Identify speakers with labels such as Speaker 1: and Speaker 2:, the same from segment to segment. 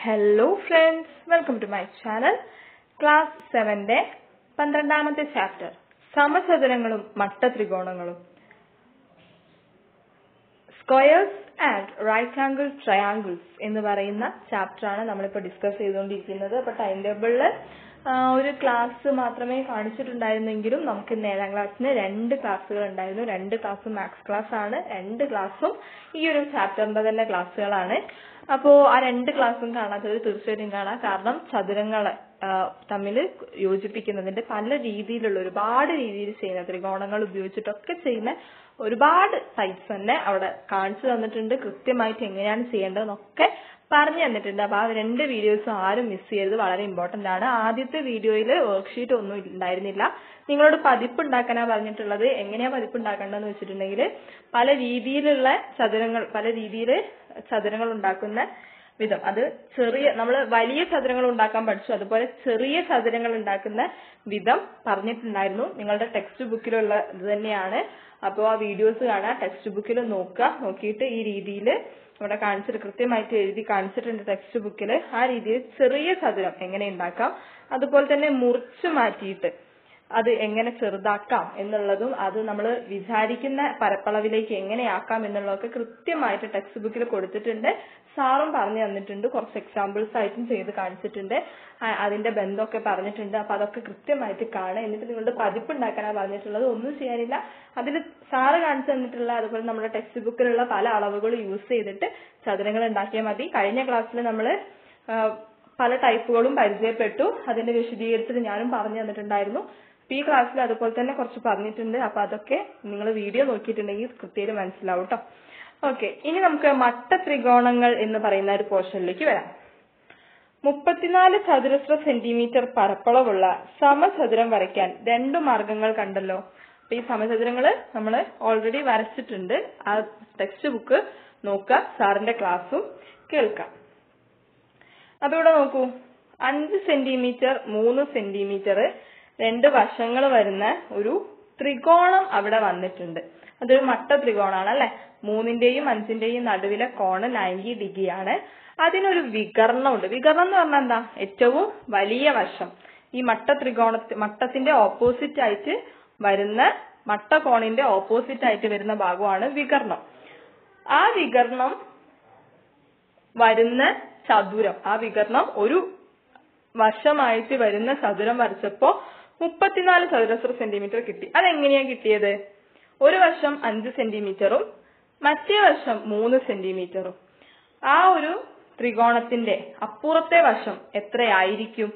Speaker 1: hello friends welcome to my channel class സെവന്റെ പന്ത്രണ്ടാമത്തെ chapter സമചതുരങ്ങളും മട്ടത്രികോണങ്ങളും squares and right angle triangles എന്ന് പറയുന്ന ചാപ്റ്റർ ആണ് നമ്മളിപ്പോൾ ഡിസ്കസ് ചെയ്തുകൊണ്ടിരിക്കുന്നത് അപ്പൊ ടൈം ടേബിളിൽ ഒരു ക്ലാസ് മാത്രമേ കാണിച്ചിട്ടുണ്ടായിരുന്നെങ്കിലും നമുക്ക് ഇന്ന് ഏഴാം ക്ലാസ്സിന് രണ്ട് ക്ലാസ്സുകൾ ഉണ്ടായിരുന്നു രണ്ട് ക്ലാസ്സും മാത്സ് ക്ലാസ് ആണ് രണ്ട് ക്ലാസ്സും ഈ ഒരു ചാപ്റ്ററിന്റെ തന്നെ ക്ലാസ്സുകളാണ് അപ്പോ ആ രണ്ട് ക്ലാസ്സും കാണാത്തവർ തീർച്ചയായിട്ടും കാണാം കാരണം ചതുരങ്ങളെ തമ്മിൽ യോജിപ്പിക്കുന്നതിന്റെ പല രീതിയിലുള്ള ഒരുപാട് രീതിയിൽ ചെയ്യുന്ന ത്രികോണങ്ങൾ ഉപയോഗിച്ചിട്ടൊക്കെ ചെയ്യുന്ന ഒരുപാട് ടൈപ്സ് തന്നെ അവിടെ കാണിച്ചു തന്നിട്ടുണ്ട് കൃത്യമായിട്ട് എങ്ങനെയാണ് ചെയ്യേണ്ടതെന്നൊക്കെ പറഞ്ഞു തന്നിട്ടുണ്ട് അപ്പൊ ആ രണ്ട് വീഡിയോസും ആരും മിസ് ചെയ്തത് വളരെ ഇമ്പോർട്ടന്റ് ആണ് ആദ്യത്തെ വീഡിയോയിൽ വർക്ക്ഷീറ്റ് ഒന്നും ഉണ്ടായിരുന്നില്ല നിങ്ങളോട് പതിപ്പ് ഉണ്ടാക്കാനാ പറഞ്ഞിട്ടുള്ളത് എങ്ങനെയാ പതിപ്പ് ഉണ്ടാക്കേണ്ടതെന്ന് വെച്ചിട്ടുണ്ടെങ്കിൽ പല രീതിയിലുള്ള ചതുരങ്ങൾ പല രീതിയിൽ ചതുരങ്ങൾ ഉണ്ടാക്കുന്ന വിധം അത് ചെറിയ നമ്മൾ വലിയ ചതുരങ്ങൾ ഉണ്ടാക്കാൻ പഠിച്ചു അതുപോലെ ചെറിയ ചതുരങ്ങൾ ഉണ്ടാക്കുന്ന വിധം പറഞ്ഞിട്ടുണ്ടായിരുന്നു നിങ്ങളുടെ ടെക്സ്റ്റ് ബുക്കിലുള്ള ഇത് തന്നെയാണ് അപ്പോൾ ആ വീഡിയോസ് കാണാം ടെക്സ്റ്റ് ബുക്കിൽ നോക്കുക നോക്കിയിട്ട് ഈ രീതിയിൽ ഇവിടെ കാണിച്ചിട്ട് കൃത്യമായിട്ട് എഴുതി കാണിച്ചിട്ടുണ്ട് ടെക്സ്റ്റ് ബുക്കിൽ ആ രീതിയിൽ ചെറിയ ചതുരം എങ്ങനെ ഉണ്ടാക്കാം അതുപോലെ തന്നെ മുറിച്ചു മാറ്റിയിട്ട് അത് എങ്ങനെ ചെറുതാക്കാം എന്നുള്ളതും അത് നമ്മൾ വിചാരിക്കുന്ന പരപ്പളവിലേക്ക് എങ്ങനെയാക്കാം എന്നുള്ളതൊക്കെ കൃത്യമായിട്ട് ടെക്സ്റ്റ് ബുക്കിൽ കൊടുത്തിട്ടുണ്ട് സാറും പറഞ്ഞു തന്നിട്ടുണ്ട് കുറച്ച് എക്സാമ്പിൾസ് ആയിട്ടും ചെയ്ത് കാണിച്ചിട്ടുണ്ട് അതിന്റെ ബന്ധമൊക്കെ പറഞ്ഞിട്ടുണ്ട് അപ്പൊ അതൊക്കെ കൃത്യമായിട്ട് കാണുക എന്നിട്ട് നിങ്ങളുടെ പതിപ്പ് ഉണ്ടാക്കാനാണ് പറഞ്ഞിട്ടുള്ളത് ഒന്നും ചെയ്യാനില്ല അതിൽ സാറ് കാണിച്ചു തന്നിട്ടുള്ള അതുപോലെ നമ്മുടെ ടെക്സ്റ്റ് ബുക്കിലുള്ള പല അളവുകൾ യൂസ് ചെയ്തിട്ട് ചതുരങ്ങൾ ഉണ്ടാക്കിയാൽ മതി കഴിഞ്ഞ ക്ലാസ്സിൽ നമ്മൾ പല ടൈപ്പുകളും പരിചയപ്പെട്ടു അതിന്റെ വിശദീകരിച്ചിട്ട് ഞാനും പറഞ്ഞു തന്നിട്ടുണ്ടായിരുന്നു ഈ ക്ലാസ്സിൽ അതുപോലെ തന്നെ കുറച്ച് പറഞ്ഞിട്ടുണ്ട് അപ്പൊ അതൊക്കെ നിങ്ങൾ വീഡിയോ നോക്കിയിട്ടുണ്ടെങ്കിൽ കൃത്യമായിട്ട് മനസ്സിലാവും കേട്ടോ ഓക്കെ ഇനി നമുക്ക് മട്ട ത്രികോണങ്ങൾ എന്ന് പറയുന്ന ഒരു പോർഷനിലേക്ക് വരാം മുപ്പത്തിനാല് ചതുരശ്ര സെന്റിമീറ്റർ പരപ്പളവുള്ള സമചതുരം വരയ്ക്കാൻ രണ്ടു മാർഗങ്ങൾ കണ്ടല്ലോ അപ്പൊ ഈ സമചതുരങ്ങൾ നമ്മൾ ഓൾറെഡി വരച്ചിട്ടുണ്ട് ആ ടെക്സ്റ്റ് ബുക്ക് നോക്കുക സാറിന്റെ ക്ലാസ്സും കേൾക്കാം അതോടെ നോക്കൂ അഞ്ച് സെന്റിമീറ്റർ മൂന്ന് സെന്റിമീറ്റർ രണ്ട് വശങ്ങൾ വരുന്ന ഒരു ത്രികോണം അവിടെ വന്നിട്ടുണ്ട് അതൊരു മട്ട ത്രികോണാണ് അല്ലെ മൂന്നിന്റെയും അഞ്ചിന്റെയും നടുവിലെ കോണ് നയൻറ്റി ഡിഗ്രി ആണ് അതിനൊരു വികരണമുണ്ട് വികരണം എന്ന് പറഞ്ഞാൽ എന്താ ഏറ്റവും വലിയ വശം ഈ മട്ട ത്രികോണ മട്ടത്തിന്റെ ഓപ്പോസിറ്റ് ആയിട്ട് വരുന്ന മട്ടകോണിന്റെ ഓപ്പോസിറ്റ് ആയിട്ട് വരുന്ന ഭാഗമാണ് വികരണം ആ വികരണം വരുന്ന ചതുരം ആ വികരണം ഒരു വശമായിട്ട് വരുന്ന ചതുരം വരച്ചപ്പോ മുപ്പത്തിനാല് ചതുരശ്ര സെന്റിമീറ്റർ കിട്ടി അതെങ്ങനെയാ കിട്ടിയത് ഒരു വശം അഞ്ച് സെന്റിമീറ്ററും മറ്റേ വശം മൂന്ന് സെന്റിമീറ്ററും ആ ഒരു ത്രികോണത്തിന്റെ അപ്പുറത്തെ വശം എത്രയായിരിക്കും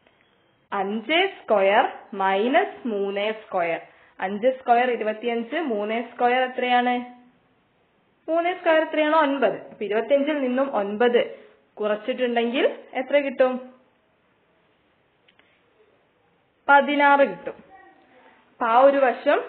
Speaker 1: അഞ്ച് സ്ക്വയർ മൈനസ് മൂന്ന് സ്ക്വയർ അഞ്ച് സ്ക്വയർ ഇരുപത്തിയഞ്ച് മൂന്ന് സ്ക്വയർ എത്രയാണ് മൂന്ന് സ്ക്വയർ എത്രയാണ് ഒൻപത് അപ്പൊ ഇരുപത്തിയഞ്ചിൽ നിന്നും ഒൻപത് കുറച്ചിട്ടുണ്ടെങ്കിൽ എത്ര കിട്ടും പതിനാറ് കിട്ടും അപ്പൊ ആ ഒരു വശം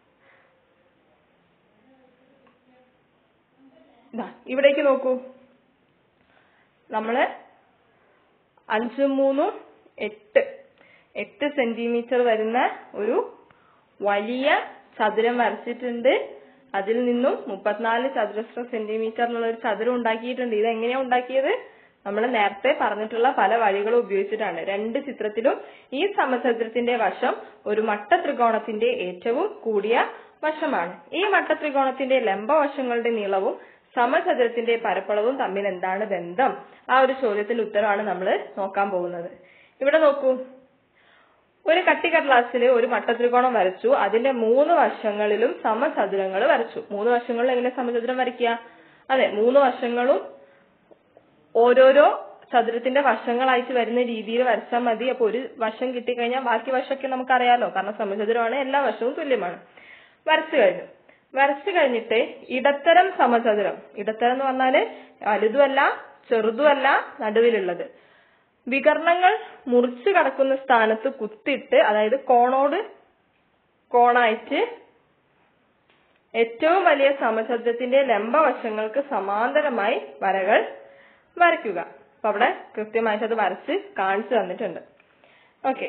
Speaker 1: ഇവിടേക്ക് നോക്കൂ നമ്മള് അഞ്ചും മൂന്നും എട്ട് എട്ട് സെന്റിമീറ്റർ വരുന്ന ഒരു വലിയ ചതുരം വരച്ചിട്ടുണ്ട് അതിൽ നിന്നും മുപ്പത്തിനാല് ചതുരശ്ര സെന്റിമീറ്റർ എന്നുള്ള ഒരു ചതുരം ഉണ്ടാക്കിയിട്ടുണ്ട് ഇത് എങ്ങനെയാ ഉണ്ടാക്കിയത് നമ്മൾ നേരത്തെ പറഞ്ഞിട്ടുള്ള പല വഴികളും ഉപയോഗിച്ചിട്ടാണ് രണ്ട് ചിത്രത്തിലും ഈ സമചതുരത്തിന്റെ വശം ഒരു മട്ട ത്രികോണത്തിന്റെ ഏറ്റവും കൂടിയ വശമാണ് ഈ മട്ട ത്രികോണത്തിന്റെ ലംബവശങ്ങളുടെ നീളവും സമചതുരത്തിന്റെ പരപ്പളവും തമ്മിൽ എന്താണ് ബന്ധം ആ ഒരു ചോദ്യത്തിന്റെ ഉത്തരവാണ് നമ്മൾ നോക്കാൻ പോകുന്നത് ഇവിടെ നോക്കൂ ഒരു കട്ടിക്കടലാസിൽ ഒരു മട്ടത്രികോണം വരച്ചു അതിന്റെ മൂന്ന് വശങ്ങളിലും സമചതുരങ്ങൾ വരച്ചു മൂന്ന് വശങ്ങളിലും എങ്ങനെ സമചതുരം വരയ്ക്കുക അതെ മൂന്ന് വശങ്ങളും ഓരോരോ ചതുരത്തിന്റെ വശങ്ങളായിട്ട് വരുന്ന രീതിയിൽ വരച്ചാൽ മതി അപ്പൊ ഒരു വശം കിട്ടിക്കഴിഞ്ഞാൽ ബാക്കി വശമൊക്കെ നമുക്കറിയാലോ കാരണം സമചതുരമാണ് എല്ലാ വശവും തുല്യമാണ് വരച്ചു കഴിഞ്ഞു വരച്ചു കഴിഞ്ഞിട്ട് ഇടത്തരം സമചതുരം ഇടത്തരം എന്ന് പറഞ്ഞാല് വലുതുമല്ല ചെറുതുമല്ല നടുവിലുള്ളത് വികരണങ്ങൾ മുറിച്ചു കടക്കുന്ന സ്ഥാനത്ത് കുത്തിട്ട് അതായത് കോണോട് കോണായിട്ട് ഏറ്റവും വലിയ സമചതുരത്തിന്റെ ലംബവശങ്ങൾക്ക് സമാന്തരമായി വരകൾ വരയ്ക്കുക അപ്പൊ അവിടെ കൃത്യമായിട്ട് അത് വരച്ച് കാണിച്ചു തന്നിട്ടുണ്ട് ഓക്കെ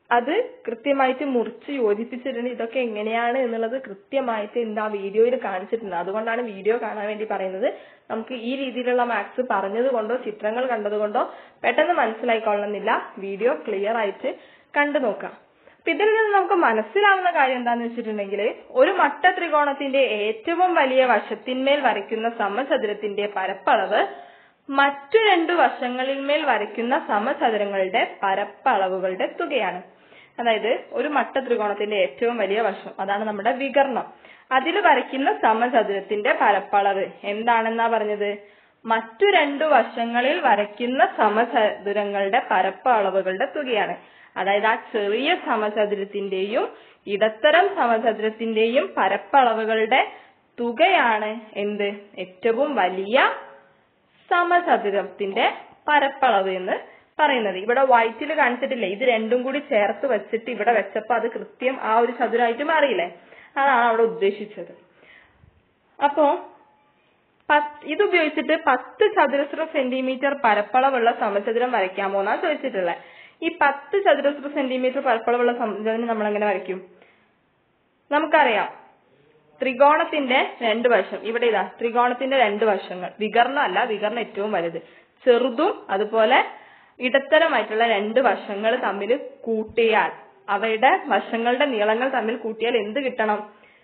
Speaker 1: അത് കൃത്യമായിട്ട് മുറിച്ച് യോജിപ്പിച്ചിട്ടുണ്ട് ഇതൊക്കെ എങ്ങനെയാണ് എന്നുള്ളത് കൃത്യമായിട്ട് എന്താ വീഡിയോയിൽ കാണിച്ചിട്ടുണ്ട് അതുകൊണ്ടാണ് വീഡിയോ കാണാൻ വേണ്ടി പറയുന്നത് നമുക്ക് ഈ രീതിയിലുള്ള മാത്സ് പറഞ്ഞത് കൊണ്ടോ ചിത്രങ്ങൾ കണ്ടത് കൊണ്ടോ പെട്ടെന്ന് മനസ്സിലായിക്കൊള്ളുന്നില്ല വീഡിയോ ക്ലിയർ ആയിട്ട് കണ്ടു നോക്കാം അപ്പൊ ഇതിൽ നിന്ന് നമുക്ക് മനസ്സിലാവുന്ന കാര്യം എന്താന്ന് വെച്ചിട്ടുണ്ടെങ്കിൽ ഒരു മട്ട ത്രികോണത്തിന്റെ ഏറ്റവും വലിയ വശത്തിന്മേൽ വരയ്ക്കുന്ന സമചതുരത്തിന്റെ പരപ്പളവ് മറ്റു രണ്ടു വശങ്ങളിന്മേൽ വരയ്ക്കുന്ന സമചതുരങ്ങളുടെ പരപ്പളവുകളുടെ തുകയാണ് അതായത് ഒരു മട്ട ത്രികോണത്തിന്റെ ഏറ്റവും വലിയ വശം അതാണ് നമ്മുടെ വികർണം അതിൽ വരയ്ക്കുന്ന സമചതുരത്തിന്റെ പരപ്പളവ് എന്താണെന്നാ പറഞ്ഞത് മറ്റു രണ്ടു വശങ്ങളിൽ വരയ്ക്കുന്ന സമചതുരങ്ങളുടെ പരപ്പളവുകളുടെ തുകയാണ് അതായത് ആ ചെറിയ സമചതുരത്തിന്റെയും ഇടത്തരം സമചതുരത്തിന്റെയും പരപ്പളവുകളുടെ തുകയാണ് എന്ത് ഏറ്റവും വലിയ സമചതുരത്തിന്റെ പരപ്പളവ് എന്ന് പറയുന്നത് ഇവിടെ വൈറ്റിൽ കാണിച്ചിട്ടില്ലേ ഇത് രണ്ടും കൂടി ചേർത്ത് വെച്ചിട്ട് ഇവിടെ വെച്ചപ്പോ അത് കൃത്യം ആ ഒരു ചതുരായിട്ട് മാറിയില്ലേ അതാണ് അവിടെ ഉദ്ദേശിച്ചത് അപ്പോ ഇത് ഉപയോഗിച്ചിട്ട് പത്ത് ചതുരശ്ര സെന്റിമീറ്റർ പരപ്പളവുള്ള സമചതുരം വരയ്ക്കാമോ എന്നാ ചോദിച്ചിട്ടുള്ളത് ഈ പത്ത് ചതുരശ്ര സെന്റിമീറ്റർ പരപ്പളവുള്ള സമചതുരം നമ്മൾ എങ്ങനെ വരയ്ക്കും നമുക്കറിയാം ത്രികോണത്തിന്റെ രണ്ട് വശം ഇവിടെ ഇതാ ത്രികോണത്തിന്റെ രണ്ട് വശങ്ങൾ വികർണം അല്ല വികർണം ഏറ്റവും വലുത് ചെറുതും അതുപോലെ ഇടത്തരമായിട്ടുള്ള രണ്ട് വശങ്ങൾ തമ്മിൽ കൂട്ടിയാൽ അവയുടെ വശങ്ങളുടെ നീളങ്ങൾ തമ്മിൽ കൂട്ടിയാൽ എന്ത് കിട്ടണം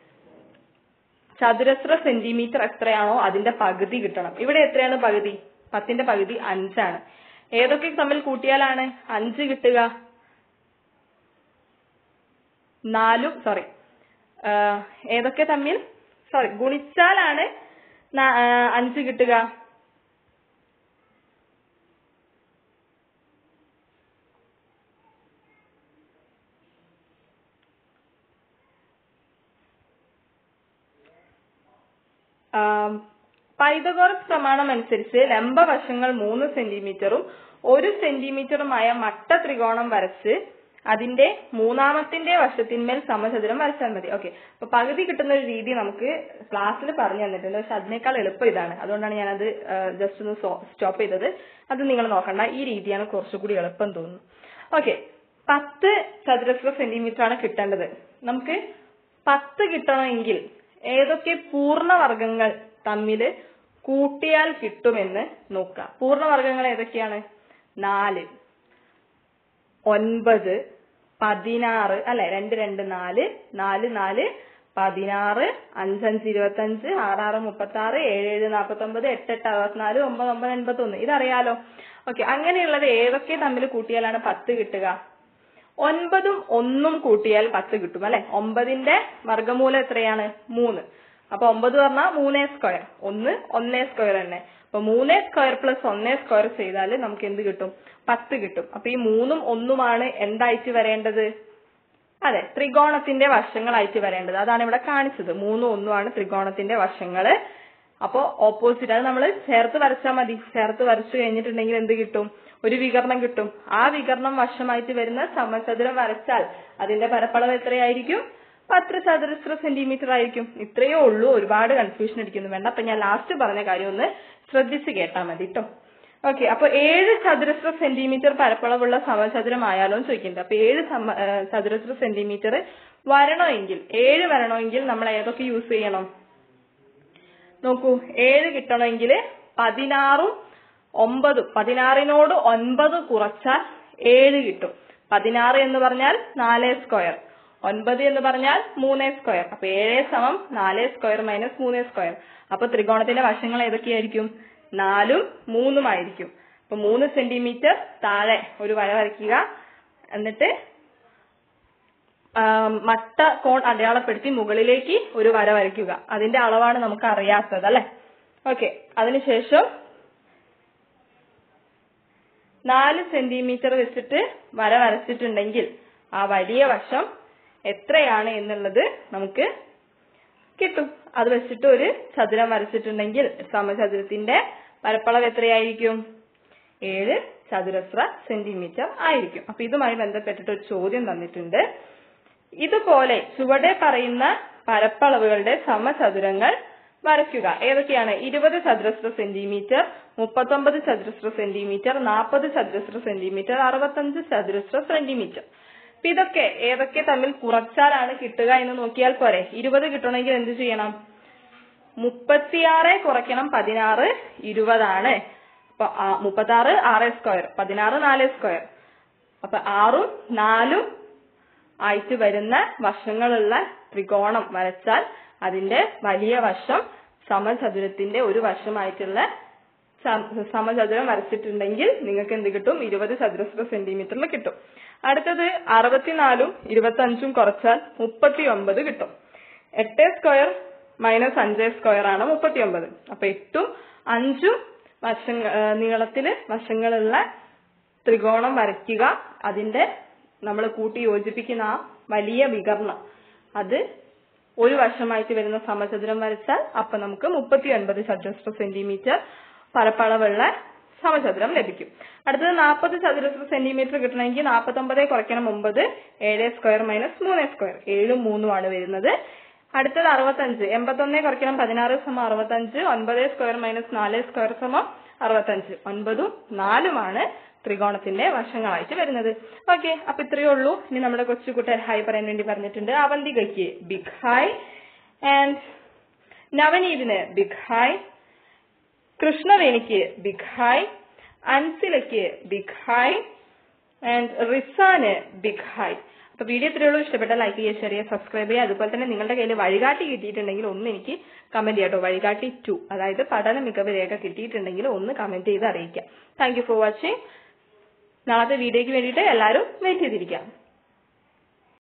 Speaker 1: ചതുരശ്ര സെന്റിമീറ്റർ എത്രയാണോ അതിന്റെ പകുതി കിട്ടണം ഇവിടെ എത്രയാണ് പകുതി പത്തിന്റെ പകുതി അഞ്ചാണ് ഏതൊക്കെ തമ്മിൽ കൂട്ടിയാലാണ് അഞ്ച് കിട്ടുക നാലും സോറി ഏതൊക്കെ തമ്മിൽ സോറി ഗുണിച്ചാലാണ് അഞ്ച് കിട്ടുക പൈതഗോറസ് പ്രമാണം അനുസരിച്ച് ലംബവശങ്ങൾ മൂന്ന് സെന്റിമീറ്ററും ഒരു സെന്റിമീറ്ററുമായ മട്ട ത്രികോണം വരച്ച് അതിന്റെ മൂന്നാമത്തിന്റെ വശത്തിന്മേൽ സമചതുരം വരച്ചാൽ മതി ഓക്കെ അപ്പൊ പകുതി കിട്ടുന്ന ഒരു രീതി നമുക്ക് ക്ലാസ്സിൽ പറഞ്ഞു തന്നിട്ടുണ്ട് പക്ഷെ അതിനേക്കാൾ എളുപ്പം ഇതാണ് അതുകൊണ്ടാണ് ഞാനത് ജസ്റ്റ് ഒന്ന് സ്റ്റോപ്പ് ചെയ്തത് അത് നിങ്ങൾ നോക്കണ്ട ഈ രീതിയാണ് കുറച്ചുകൂടി എളുപ്പം തോന്നുന്നു ഓക്കെ പത്ത് ചതുരശ്ര സെന്റിമീറ്റർ ആണ് കിട്ടേണ്ടത് നമുക്ക് പത്ത് കിട്ടണമെങ്കിൽ ഏതൊക്കെ പൂർണ്ണവർഗങ്ങൾ തമ്മിൽ കൂട്ടിയാൽ കിട്ടുമെന്ന് നോക്കാം പൂർണ്ണവർഗങ്ങൾ ഏതൊക്കെയാണ് നാല് ഒൻപത് പതിനാറ് അല്ലെ രണ്ട് രണ്ട് നാല് നാല് നാല് പതിനാറ് അഞ്ചഞ്ച് ഇരുപത്തഞ്ച് ആറാറ് മുപ്പത്തി ആറ് ഏഴ് ഏഴ് നാൽപ്പത്തി ഒമ്പത് എട്ട് എട്ട് അറുപത്തിനാല് ഒമ്പത് ഒമ്പത് എൺപത്തി ഒന്ന് ഇതറിയാലോ ഓക്കെ അങ്ങനെയുള്ളത് ഏതൊക്കെ തമ്മിൽ കൂട്ടിയാലാണ് പത്ത് കിട്ടുക ഒൻപതും ഒന്നും കൂട്ടിയാൽ പത്ത് കിട്ടും അല്ലെ ഒമ്പതിന്റെ വർഗമൂലം എത്രയാണ് മൂന്ന് അപ്പൊ ഒമ്പത് പറഞ്ഞാൽ മൂന്നേ സ്ക്വയർ ഒന്ന് ഒന്നേ സ്ക്വയർ തന്നെ അപ്പൊ മൂന്നേ സ്ക്വയർ പ്ലസ് ഒന്നേ സ്ക്വയർ ചെയ്താൽ നമുക്ക് എന്ത് കിട്ടും പത്ത് കിട്ടും അപ്പൊ ഈ മൂന്നും ഒന്നുമാണ് എന്തായിട്ട് വരേണ്ടത് അതെ ത്രികോണത്തിന്റെ വശങ്ങളായിട്ട് വരേണ്ടത് അതാണ് ഇവിടെ കാണിച്ചത് മൂന്നും ഒന്നുമാണ് ത്രികോണത്തിന്റെ വശങ്ങള് അപ്പോ ഓപ്പോസിറ്റ് അത് നമ്മൾ ചേർത്ത് വരച്ചാൽ മതി ചേർത്ത് വരച്ചു കഴിഞ്ഞിട്ടുണ്ടെങ്കിൽ എന്ത് കിട്ടും ഒരു വികരണം കിട്ടും ആ വികരണം വശമായിട്ട് വരുന്ന സമചതുരം വരച്ചാൽ അതിന്റെ പരപ്പളവ് എത്രയായിരിക്കും പത്ത് ചതുരശ്ര സെന്റിമീറ്റർ ആയിരിക്കും ഇത്രയേ ഉള്ളൂ ഒരുപാട് കൺഫ്യൂഷൻ അടിക്കുന്നു വേണ്ട അപ്പൊ ഞാൻ ലാസ്റ്റ് പറഞ്ഞ കാര്യം ഒന്ന് ശ്രദ്ധിച്ച് കേട്ടാ മതി കേട്ടോ ഓക്കെ അപ്പൊ ഏഴ് ചതുരശ്ര സെന്റിമീറ്റർ പരപ്പളവുള്ള സമചതുരമായാലോ എന്ന് ചോദിക്കുന്നുണ്ട് അപ്പൊ ഏഴ് സമ ഏഹ് ചതുരശ്ര സെന്റിമീറ്റർ വരണമെങ്കിൽ ഏഴ് വരണമെങ്കിൽ നമ്മൾ ഏതൊക്കെ യൂസ് ചെയ്യണം നോക്കൂ ഏഴ് കിട്ടണമെങ്കിൽ പതിനാറും ഒമ്പതും പതിനാറിനോട് ഒൻപത് കുറച്ചാൽ ഏഴ് കിട്ടും പതിനാറ് എന്ന് പറഞ്ഞാൽ നാല് സ്ക്വയർ ഒൻപത് എന്ന് പറഞ്ഞാൽ മൂന്ന് സ്ക്വയർ അപ്പൊ ഏഴ് സമം നാല് സ്ക്വയർ മൈനസ് മൂന്ന് സ്ക്വയർ അപ്പൊ ത്രികോണത്തിന്റെ വശങ്ങൾ ഏതൊക്കെയായിരിക്കും നാലും മൂന്നുമായിരിക്കും അപ്പൊ മൂന്ന് സെന്റിമീറ്റർ താഴെ ഒരു വര വരയ്ക്കുക എന്നിട്ട് ആ, മട്ട കോൺ അടയാളപ്പെടുത്തി മുകളിലേക്ക് ഒരു വര വരയ്ക്കുക അതിന്റെ അളവാണ് നമുക്ക് അറിയാത്തത് അല്ലെ ഓക്കെ അതിനുശേഷം നാല് സെന്റിമീറ്റർ വെച്ചിട്ട് വര വരച്ചിട്ടുണ്ടെങ്കിൽ ആ വലിയ വശം എത്രയാണ് എന്നുള്ളത് നമുക്ക് കിട്ടും അത് വെച്ചിട്ട് ഒരു ചതുരം വരച്ചിട്ടുണ്ടെങ്കിൽ സമചതുരത്തിന്റെ പരപ്പളവ് എത്രയായിരിക്കും ഏഴ് ചതുരശ്ര സെന്റിമീറ്റർ ആയിരിക്കും അപ്പൊ ഇതുമായി ബന്ധപ്പെട്ടിട്ട് ഒരു ചോദ്യം തന്നിട്ടുണ്ട് ഇതുപോലെ ചുവടെ പറയുന്ന പരപ്പളവുകളുടെ സമചതുരങ്ങൾ വരയ്ക്കുക ഏതൊക്കെയാണ് ഇരുപത് ചതുരശ്ര സെന്റിമീറ്റർ മുപ്പത്തൊമ്പത് ചതുരശ്ര സെന്റിമീറ്റർ നാൽപ്പത് ചതുരശ്ര സെന്റിമീറ്റർ അറുപത്തഞ്ച് ചതുരശ്ര സെന്റിമീറ്റർ അപ്പൊ ഇതൊക്കെ ഏതൊക്കെ തമ്മിൽ കുറച്ചാലാണ് കിട്ടുക എന്ന് നോക്കിയാൽ പോരെ ഇരുപത് കിട്ടണമെങ്കിൽ എന്ത് ചെയ്യണം മുപ്പത്തിയാറ് കുറയ്ക്കണം പതിനാറ് ഇരുപതാണ് അപ്പൊ മുപ്പത്തി ആറ് ആറ് സ്ക്വയർ പതിനാറ് നാല് സ്ക്വയർ അപ്പൊ ആറും നാലും ആയിട്ട് വരുന്ന വശങ്ങളുള്ള ത്രികോണം വരച്ചാൽ അതിന്റെ വലിയ വശം സമചതുരത്തിന്റെ ഒരു വശമായിട്ടുള്ള സ- സമചതുരം വരച്ചിട്ടുണ്ടെങ്കിൽ നിങ്ങൾക്ക് എന്ത് കിട്ടും ഇരുപത് ചതുരശ്ര സെന്റിമീറ്ററിൽ കിട്ടും അടുത്തത് അറുപത്തിനാലും ഇരുപത്തി അഞ്ചും കുറച്ചാൽ മുപ്പത്തി ഒമ്പത് കിട്ടും എട്ട് സ്ക്വയർ മൈനസ് അഞ്ച് സ്ക്വയർ ആണ് മുപ്പത്തി ഒമ്പത് അപ്പൊ എട്ടും അഞ്ചും വശങ്ങ ആ, നീളത്തില് വശങ്ങളുള്ള ത്രികോണം വരയ്ക്കുക അതിന്റെ നമ്മൾ കൂട്ടി യോജിപ്പിക്കുന്ന ആ വലിയ വികർണം അത് ഒരു വശമായിട്ട് വരുന്ന സമചതുരം വരച്ചാൽ അപ്പൊ നമുക്ക് മുപ്പത്തി ഒൻപത് ചതുരശ്ര സെന്റിമീറ്റർ പരപ്പളവുള്ള സമചതുരം ലഭിക്കും അടുത്തത് നാൽപ്പത് ചതുരശ്ര സെന്റിമീറ്റർ കിട്ടണമെങ്കിൽ നാൽപ്പത്തൊമ്പത് കുറയ്ക്കണം ഒമ്പത് ഏഴ് സ്ക്വയർ മൈനസ് മൂന്ന് സ്ക്വയർ ഏഴും മൂന്നുമാണ് വരുന്നത് അടുത്തത് അറുപത്തഞ്ച് എൺപത്തൊന്ന് കുറയ്ക്കണം പതിനാറ് സമം അറുപത്തഞ്ച് ഒൻപത് സ്ക്വയർ മൈനസ് നാല് സ്ക്വയർ സമം അറുപത്തഞ്ച് ഒൻപതും നാലുമാണ് ത്രികോണത്തിന്റെ വശങ്ങളായിട്ട് വരുന്നത് ഓക്കെ അപ്പൊ ഇത്രയേ ഉള്ളൂ ഇനി നമ്മുടെ കൊച്ചുകുട്ടൻ ഹായ് പറയാൻ വേണ്ടി പറഞ്ഞിട്ടുണ്ട് അവന്തികയ്ക്ക് ബിഗ് ഹായ് ആൻഡ് നവനീതിന് ബിഗ് ഹായ് കൃഷ്ണവേണിക്ക് ബിഗ് ഹായ് അൻസിലയ്ക്ക് ബിഗ് ഹായ് ആൻഡ് റിസാന് ബിഗ് ഹായ് അപ്പൊ വീഡിയോ ഇത്രയേ ഉള്ളൂ ഇഷ്ടപ്പെട്ട ലൈക്ക് ചെയ്യുക ഷെയർ ചെയ്യുക സബ്സ്ക്രൈബ് ചെയ്യുക അതുപോലെ തന്നെ നിങ്ങളുടെ കയ്യിൽ വഴികാട്ടി കിട്ടിയിട്ടുണ്ടെങ്കിൽ ഒന്ന് എനിക്ക് കമന്റ് ചെയ്യാം കേട്ടോ വഴികാട്ടി ടു അതായത് പഠന മികവ് രേഖ കിട്ടിയിട്ടുണ്ടെങ്കിൽ ഒന്ന് കമന്റ് ചെയ്ത് അറിയിക്കാം താങ്ക് യു ഫോർ വാച്ചിങ് നാളത്തെ വീഡിയോയ്ക്ക് വേണ്ടിയിട്ട് എല്ലാവരും വെയിറ്റ് ചെയ്തിരിക്കാം